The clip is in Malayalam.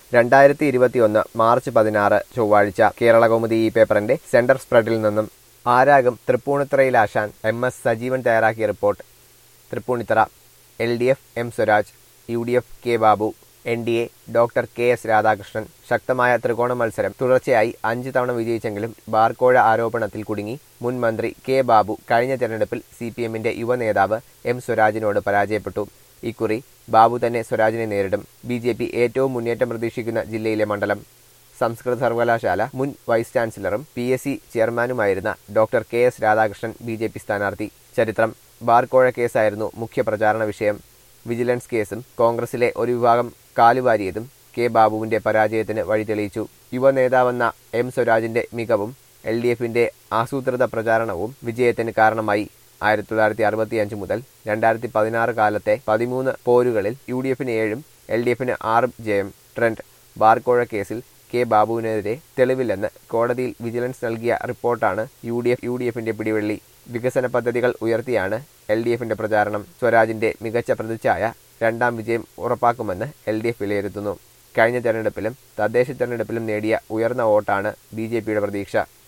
രണ്ടായിരത്തി ഇരുപത്തിയൊന്ന് മാർച്ച് പതിനാറ് ചൊവ്വാഴ്ച കേരളകൗമുദി ഈ പേപ്പറിന്റെ സെന്റർ സ്പ്രെഡിൽ നിന്നും ആരാകും തൃപ്പൂണിത്തറയിലാശാൻ എം എസ് സജീവൻ തയ്യാറാക്കിയ report Tripunithura L D F M Swaraj U D F K Babu N D A doctor K S Radhakrishnan ശക്തമായ ത്രികോണ മത്സരം തുടർച്ചയായി അഞ്ച് തവണ വിജയിച്ചെങ്കിലും ബാർക്കോഴ ആരോപണത്തിൽ കുടുങ്ങി മുൻ മന്ത്രി കെ ബാബു കഴിഞ്ഞ തെരഞ്ഞെടുപ്പിൽ സി പി എമ്മിന്റെ യുവനേതാവ് എം സ്വരാജിനോട് പരാജയപ്പെട്ടു ഇക്കുറി ബാബു തന്നെ സ്വരാജിനെ നേരിടും ബി ജെ പി ഏറ്റവും മുന്നേറ്റം പ്രതീക്ഷിക്കുന്ന ജില്ലയിലെ മണ്ഡലം സംസ്കൃത സർവകലാശാല മുൻ വൈസ് ചാൻസലറും പി എസ് സി ചെയർമാനുമായിരുന്ന doctor K S Radhakrishnan B J P സ്ഥാനാർത്ഥി ചരിത്രം ബാർക്കോഴ കേസായിരുന്നു മുഖ്യ പ്രചാരണ വിഷയം വിജിലൻസ് കേസും കോൺഗ്രസിലെ ഒരു വിഭാഗം കാലുവാരിയതും കെ ബാബുവിന്റെ പരാജയത്തിന് വഴി തെളിയിച്ചു യുവ നേതാവെന്ന എം സ്വരാജിന്റെ മികവും എൽ ഡി എഫിന്റെ ആസൂത്രിത പ്രചാരണവും വിജയത്തിന് കാരണമായി ആയിരത്തി തൊള്ളായിരത്തി അറുപത്തിയഞ്ച് മുതൽ രണ്ടായിരത്തി പതിനാറ് കാലത്തെ പതിമൂന്ന് പോരുകളിൽ യു ഡി എഫിന് ഏഴും എൽ ഡി എഫിന് ആറും ജയം ട്രെൻഡ് ബാർക്കോഴ കേസിൽ കെ ബാബുവിനെതിരെ തെളിവില്ലെന്ന് കോടതിയിൽ വിജിലൻസ് നൽകിയ റിപ്പോർട്ടാണ് U D F U D എഫിന്റെ പിടിവള്ളി വികസന പദ്ധതികൾ ഉയർത്തിയാണ് എൽ ഡി എഫിന്റെ പ്രചാരണം സ്വരാജിന്റെ മികച്ച പ്രതിച്ഛായ രണ്ടാം വിജയം ഉറപ്പാക്കുമെന്ന് എൽ ഡി എഫ് വിലയിരുത്തുന്നു കഴിഞ്ഞ തെരഞ്ഞെടുപ്പിലും തദ്ദേശ തെരഞ്ഞെടുപ്പിലും നേടിയ ഉയർന്ന വോട്ടാണ് ബി ജെ പിയുടെ പ്രതീക്ഷ